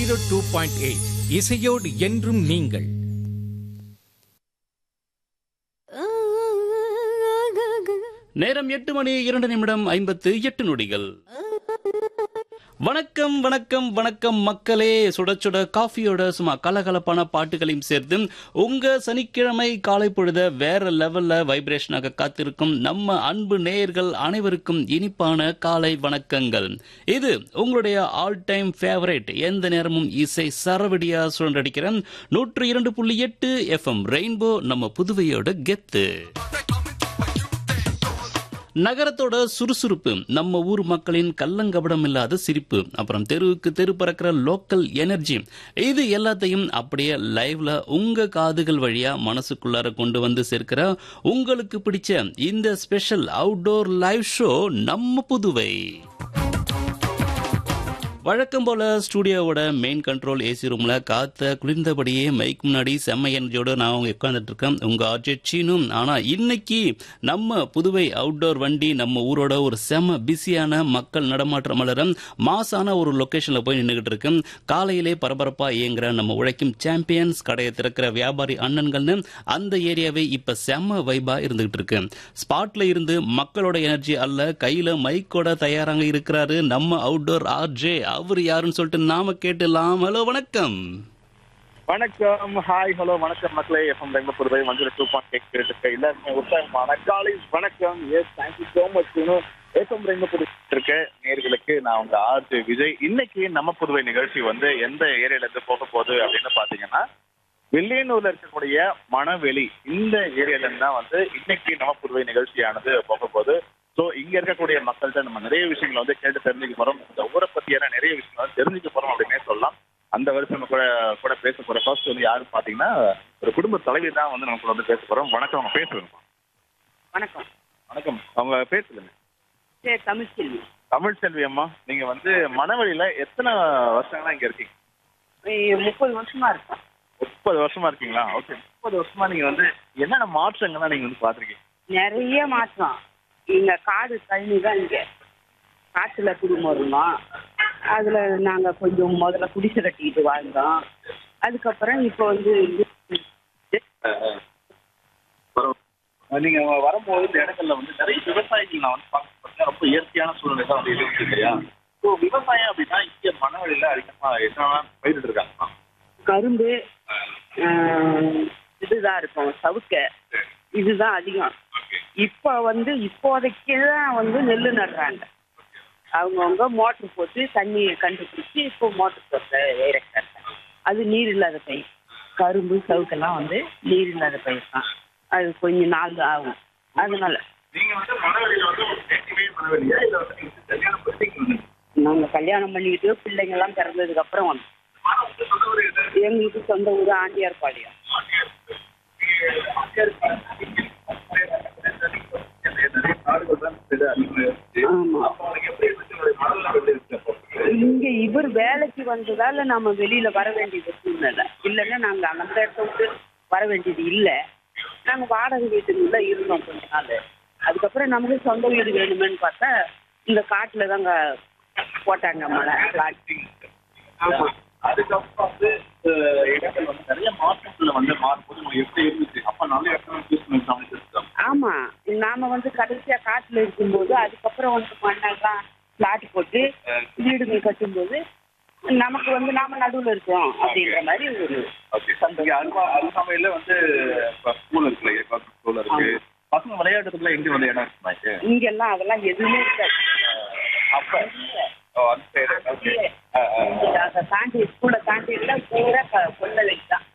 Zero two point eight இசையோடு என்றும் நீங்கள் நேரம் எட்டு மணி இரண்டு நிமிடம் ஐம்பத்து எட்டு நொடிகள் வணக்கம் வணக்கம் வணக்கம் மக்களே சுட சுட காஃபியோட சும்மா கலகலப்பான பாட்டுகளையும் சேர்த்து உங்க சனிக்கிழமை காலை பொழுத வேற லெவல்ல வைப்ரேஷனாக காத்திருக்கும் நம்ம அன்பு நேயர்கள் அனைவருக்கும் இனிப்பான காலை வணக்கங்கள் இது உங்களுடைய ஆல் டைம் ஃபேவரட் எந்த நேரமும் இசை சரவடியா சுழன்றடிக்கிற நூற்று இரண்டு புள்ளி எட்டு எஃப்எம் ரெயின்போ நம்ம புதுவையோட கெத்து நகரத்தோட சுறுசுறுப்பு நம்ம ஊர் மக்களின் கள்ளங்கபடம் இல்லாத சிரிப்பு அப்புறம் தெருவுக்கு தெரு பறக்கிற லோக்கல் எனர்ஜி இது எல்லாத்தையும் அப்படியே லைவ்ல உங்க காதுகள் வழியா மனசுக்குள்ளார கொண்டு வந்து சேர்க்கிற உங்களுக்கு பிடிச்ச இந்த ஸ்பெஷல் அவுட்டோர் லைவ் ஷோ நம்ம புதுவை வழக்கம் போல ஸ்டூடியோவோட மெயின் கண்ட்ரோல் ஏசி ரூம்ல காத்த குளிர்ந்தபடியே மைக் முன்னாடி செம்ம எனர்ஜியோட நான் அவங்க உட்கார்ந்துட்டு இருக்கேன் உங்க ஆர்ஜெட் சீனும் ஆனா இன்னைக்கு நம்ம புதுவை அவுட்டோர் வண்டி நம்ம ஊரோட ஒரு செம பிஸியான மக்கள் நடமாட்டம் மலரம் மாசான ஒரு லொகேஷன்ல போய் நின்றுகிட்டு இருக்கு காலையிலே பரபரப்பா இயங்குற நம்ம உழைக்கும் சாம்பியன்ஸ் கடையை திறக்கிற வியாபாரி அண்ணன்கள்னு அந்த ஏரியாவே இப்ப செம்ம வைபா இருந்துகிட்டு இருக்கு ஸ்பாட்ல இருந்து மக்களோட எனர்ஜி அல்ல கையில மைக்கோட தயாராக இருக்கிறாரு நம்ம அவுட்டோர் ஆர்ஜே அவர் யாருன்னு சொல்லிட்டு நாம கேட்டுலாம் ஹலோ வணக்கம் வணக்கம் ஹாய் ஹலோ வணக்கம் மக்களே எஃப்எம் ரெண்டு புதுவை மஞ்சள் டூ பாயிண்ட் எயிட் கேட்டு எல்லாருமே உற்சாகமான காலை வணக்கம் yes thank you so much FM ரெண்டு புதுவை இருக்க நேர்களுக்கு நான் உங்க ஆர்ஜி விஜய் இன்னைக்கு நம்ம புதுவை நிகழ்ச்சி வந்து எந்த ஏரியால இருந்து போக போகுது அப்படின்னு பாத்தீங்கன்னா வெள்ளியனூர்ல இருக்கக்கூடிய மணவெளி இந்த ஏரியால இருந்து தான் வந்து இன்னைக்கு நம்ம புதுவை நிகழ்ச்சியானது போக போகுது ஸோ இங்க இருக்கக்கூடிய மக்கள்கிட்ட நம்ம நிறைய விஷயங்களை வந்து கேட்டு தெரிஞ்சுக்க போறோம் இந்த ஊரை பத்தியான நிறைய விஷயங்களை வந்து தெரிஞ்சுக்க போறோம் அப்படின்னே சொல்லலாம் அந்த வருஷம் நம்ம கூட கூட பேச போற ஃபர்ஸ்ட் வந்து யாருன்னு பாத்தீங்கன்னா ஒரு குடும்ப தலைவி தான் வந்து நம்ம கூட வந்து பேச போறோம் வணக்கம் அவங்க பேர் சொல்லுங்க வணக்கம் வணக்கம் அவங்க பேர் சொல்லுங்க சரி தமிழ்ச்செல்வி தமிழ் செல்வி அம்மா நீங்க வந்து மணவெளியில எத்தனை வருஷங்களா இங்க இருக்கீங்க இ- முப்பது வருஷமா இருக்கும் முப்பது வருஷமா இருக்கீங்களா ஓகே முப்பது வருஷமா நீங்க வந்து என்னென்ன மாற்றங்கள்லாம் நீங்க வந்து பாத்திருக்கீங்க நிறைய மாற்றம் இங்க காடு கழனி தான் இங்க காட்டுல குடும்பம் இருந்தோம் அதுல நாங்க கொஞ்சம் முதல்ல குடிசை கட்டிக்கிட்டு வாழ்ந்தோம் அதுக்கப்புறம் இப்போ வந்து நீங்க வரும்போது இந்த இடங்கள்ல வந்து நிறைய விவசாயிகள் நான் வந்து பார்க்க ரொம்ப இயற்கையான சூழ்நிலை தான் வந்து இருக்கு இல்லையா ஸோ விவசாயம் அப்படின்னா இங்க மணவெளியில அதிகமா என்னெல்லாம் பயிரிட்டு இருக்காங்க கரும்பு ஆஹ், இதுதான் இருக்கும் சவுக்க இதுதான் அதிகம் இப்போ வந்து இப்போதைக்கு தான் வந்து நெல் நடுறாங்க அவங்கவுங்க மோட்ரு போட்டு தண்ணியை கண்டுபிடிச்சி இப்போ மோட்ரு போட்டு இறக்குறாங்க அது நீர் இல்லாத பயிர் கரும்பு சவுக்கெல்லாம் வந்து நீர் இல்லாத பயிர் தான் அது கொஞ்சம் நாள் ஆகும் அதனால நீங்க வந்து மணவெளியில வந்து ஒரு நேட்டிவே மணவெளியா இல்ல வந்து நீங்க கல்யாணம் பண்ணி இங்க வந்தீங்களா? நாங்கள் கல்யாணம் பண்ணிக்கிட்டு பிள்ளைங்கெல்லாம் பிறந்ததுக்கு அப்புறம் வந்தோம் ஆனா வந்து சொந்த ஊரு எது? எங்களுக்கு சொந்த ஊர் ஆண்டியார் பாளையம் நிறைய காடுகள் தான் சில அதிகமா இருந்துச்சு. ஆமா. அப்போ அவனுக்கு எப்படி இருந்துச்சு? உங்களுடைய மனநிலை எப்படி இருந்துச்சு அப்போ? இங்க இவர் வேலைக்கு வந்ததால நாம வெளியில வர வேண்டியது சூழ்நிலை இல்லைன்னா நாங்க அந்த இடத்த விட்டு வர வேண்டியது இல்ல நாங்க வாடகை வீட்டுக்குள்ள இருந்தோம் கொஞ்ச நாள் அதுக்கப்புறம் நமக்கு சொந்த வீடு வேணுமேன்னு பார்த்தா இந்த காட்டுல தாங்க போட்டாங்க மழை காட்டு ஆமா அதுக்கப்புறம் வந்து அஹ், இடங்கள் வந்து நிறைய மாற்றத்துல வந்து மாறும்போது உங்களுக்கு எப்படி இருந்துச்சு அப்ப நல்ல இடத்துல சூஸ் பண்ணி சமைச்சிருக்கோம் ஆமா நாம வந்து கடைசியா காட்டுல இருக்கும்போது அதுக்கப்புறம் வந்து மண்ணெல்லாம் பிளாட் போட்டு வீடுகள் கட்டும்போது நமக்கு வந்து நாம நடுவுல இருக்கோம் அப்படின்ற மாதிரி ஒரு ஓகே இங்க அருகா அருகாமையில வந்து இப்ப ஸ்கூல் இருக்கு இல்லையா ஸ்கூல் இருக்கு பசங்க விளையாடுறதுக்குலாம் எங்க வந்து இடம் இருக்குமாச்சு இங்கெல்லாம் அதெல்லாம் எதுவுமே இருக்காது அப்ப ஓ, அந்த சைடு ஓகே அதை தாண்டி ஸ்கூலை தாண்டி எல்லாம் பூரா கொள்ள வைத்தான்